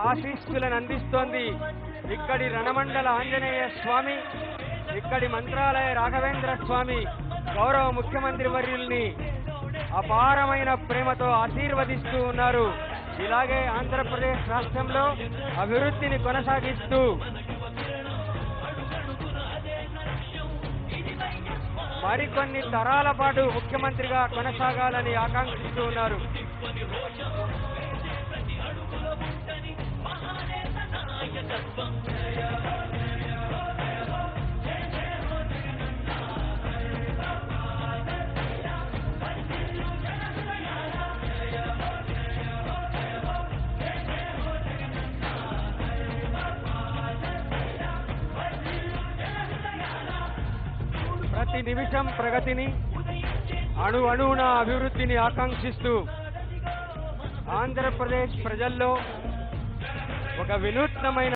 ఆశీస్సులను అందిస్తోంది ఇక్కడి రణమండల ఆంజనేయ స్వామి ఇక్కడి మంత్రాలయ రాఘవేంద్ర స్వామి గౌరవ ముఖ్యమంత్రి వర్యుల్ని అపారమైన ప్రేమతో ఆశీర్వదిస్తూ ఉన్నారు ఇలాగే ఆంధ్రప్రదేశ్ రాష్ట్రంలో అభివృద్ధిని కొనసాగిస్తూ మరికొన్ని తరాల పాటు ముఖ్యమంత్రిగా కొనసాగాలని ఆకాంక్షిస్తూ ఉన్నారు ప్రతి నిమిషం ప్రగతిని అణు అణువున అభివృద్ధిని ఆకాంక్షిస్తూ ఆంధ్రప్రదేశ్ ప్రజల్లో ఒక వినూత్నమైన